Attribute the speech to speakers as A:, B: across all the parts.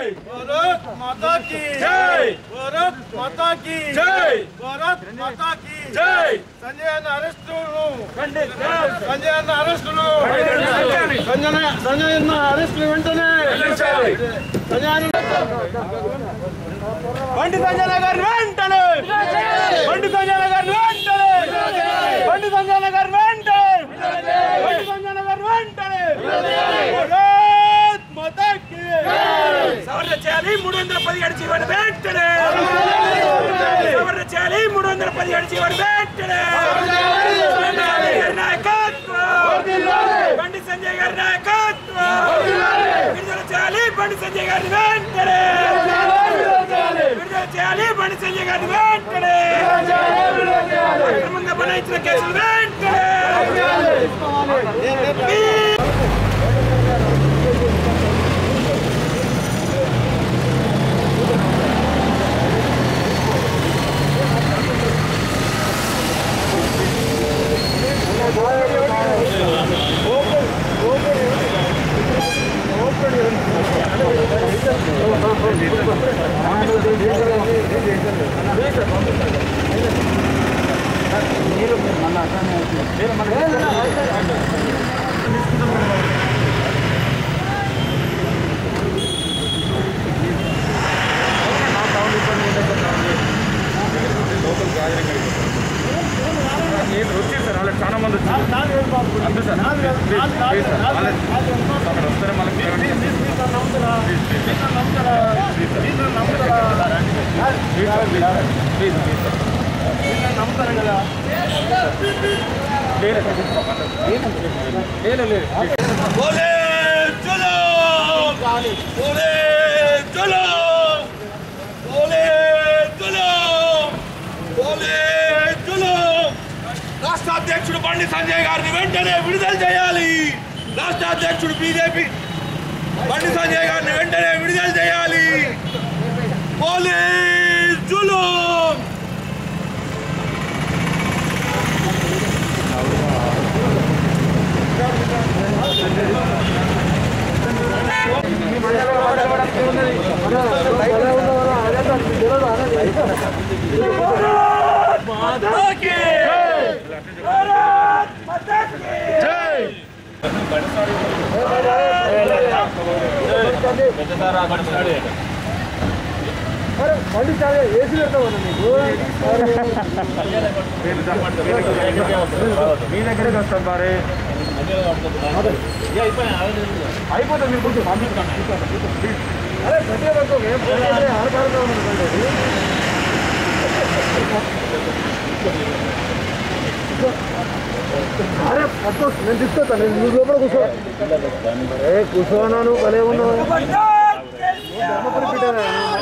A: భారత్ మాతా key
B: జై
A: భారత్ మాతా key
B: జై
A: భారత్ మాతా key
B: జై
A: సంజయ్ అన్న అరెస్టును
B: ఖండిద్దాం
A: సంజయ్ అన్న అరెస్టును
B: ఖండించాలి.
A: సంజయ్ సంజయ్ అన్న అరెస్టులు వెంటనే
B: ఖండించాలి.
A: సంజయ్ అన్న
B: బండి సంజయ్ గారిని వెంటనే బండి సంజయ్ గారిని వెంటనే బండి సంజయ్ గారిని వెంటనే బండి సంజయ్ గారిని వెంటనే భారత్ మాతా కీ సవరణ చేయాలి మూడు వందల పదిహేడు జీవన వెంటనే సవరణ చేయాలి మూడు వందల పదిహేడు జీవన వెంటనే సంజయ్ గారి నాయకత్వం బండి సంజయ్ గారి నాయకత్వం విడుదల చేయాలి బండి సంజయ్ గారిని వెంటనే విడుదల చేయాలి బండి సంజయ్ గారిని వెంటనే అక్రమంగా బనాయించిన కేసులు వెంటనే వచ్చేసారు వాళ్ళకి చాలా మంది వచ్చారు అంతే సార్ ప్లీజ్ ప్లీజ్ సార్ వాళ్ళకి అక్కడ వస్తారు మళ్ళీ ప్లీజ్
A: నమ్ముతారు కదా
B: बोले चलो बोले चलो बोले चलो बोले चलो రాష్ట్ర అధ్యక్షుడు బండి సంజయ్ గారిని వెంటనే విడుదల చేయాలి రాష్ట్ర అధ్యక్షుడు బీజేపీ బండి సంజయ్ గారిని వెంటనే విడుదల చేయాలి పోలీసులు మీ దగ్గరికి వస్తాం బారే అయిపోతుంది మీరు కొంచెం అరే ప్రతి ఒక్కరు ఏం పోరాడే ఆడపాడుతూ ఉన్నది అరే పట్టు నేను తీసుకొస్తాను నేను నువ్వు లోపల కూర్చో అరే కూర్చోన్నాను భలే ఉన్నావు ధర్మపురి పెట్టారా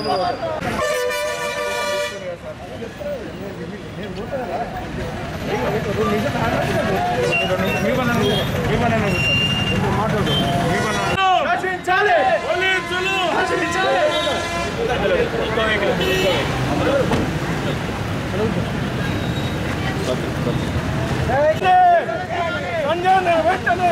B: నశించాలి పోలీసులు నశించాలి సంజయ్ వెంటనే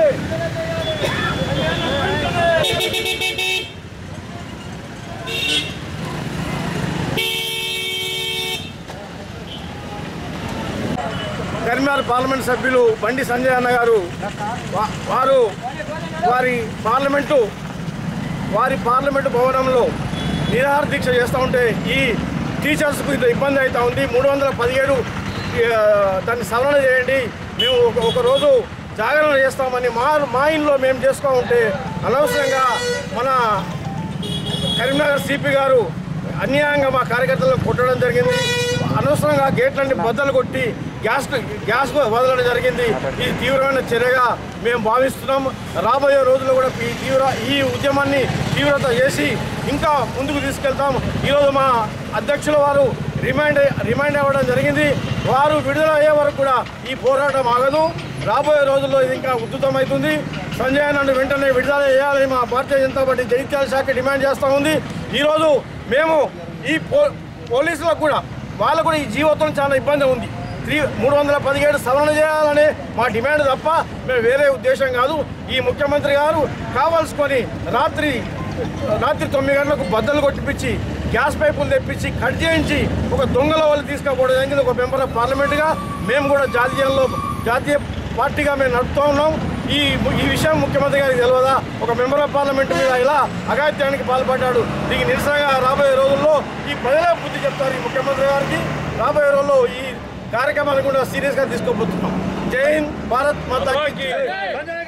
B: కరీంనగర్ పార్లమెంట్ సభ్యులు బండి సంజయ్ అన్న గారు వా- వారు వారి పార్లమెంటు వారి పార్లమెంటు భవనంలో నిరాహార దీక్ష చేస్తూ ఉంటే ఈ టీచర్స్కు ఇంత ఇబ్బంది అవుతా ఉంది మూడు వందల పదిహేడు ఆ, దాన్ని సవరణ చేయండి మేము ఒక ఒక రోజు జాగరణ చేస్తామని మా మా ఇంట్లో మేము చేసుకో ఉంటే అనవసరంగా మన కరీంనగర్ సిపి గారు అన్యాయంగా మా కార్యకర్తలను కొట్టడం జరిగింది అనవసరంగా గేట్లన్నీ బద్దలు కొట్టి గ్యాస్ గ్యాస్ వదలడం జరిగింది ఇది తీవ్రమైన చర్యగా మేము భావిస్తున్నాం రాబోయే రోజుల్లో కూడా ఈ తీవ్ర ఈ ఉద్యమాన్ని తీవ్రత చేసి ఇంకా ముందుకు తీసుకెళ్తాం ఈరోజు మా అధ్యక్షుల వారు రిమైండ్ రిమైండ్ అవ్వడం జరిగింది వారు విడుదల అయ్యే వరకు కూడా ఈ పోరాటం ఆగదు రాబోయే రోజుల్లో ఇది ఇంకా ఉద్ధృతమవుతుంది సంజయ్ నన్ను వెంటనే విడుదల చేయాలని మా భారతీయ జనతా పార్టీ జగిత్యాల శాఖ డిమాండ్ చేస్తూ ఉంది ఈరోజు మేము ఈ పో పోలీసులకు కూడా వాళ్ళకు కూడా ఈ జీవితం చాలా ఇబ్బంది ఉంది త్రీ మూడు వందల పదిహేడు సవరణ చేయాలనే మా డిమాండ్ తప్ప మేము వేరే ఉద్దేశం కాదు ఈ ముఖ్యమంత్రి గారు కావాల్సుకొని రాత్రి రాత్రి తొమ్మిది గంటలకు బద్దలు కొట్టిపించి గ్యాస్ పైపులు తెప్పించి కట్ చేయించి ఒక దొంగల వాళ్ళు తీసుకుపోవడం జరిగింది ఒక మెంబర్ ఆఫ్ పార్లమెంట్గా మేము కూడా జాతీయంలో జాతీయ పార్టీగా మేము నడుపుతూ ఉన్నాం ఈ ఈ విషయం ముఖ్యమంత్రి గారికి తెలియదా ఒక మెంబర్ ఆఫ్ పార్లమెంట్ మీద ఇలా అగాత్యానికి పాల్పడ్డాడు దీనికి నిరసనగా రాబోయే రోజుల్లో ఈ ప్రజలే బుద్ధి చెప్తారు ఈ ముఖ్యమంత్రి గారికి రాబోయే రోజుల్లో ఈ కార్యక్రమాన్ని కూడా సీరియస్గా తీసుకోబోతున్నాం జై హింద్ భారత్ మాతా కీ జై.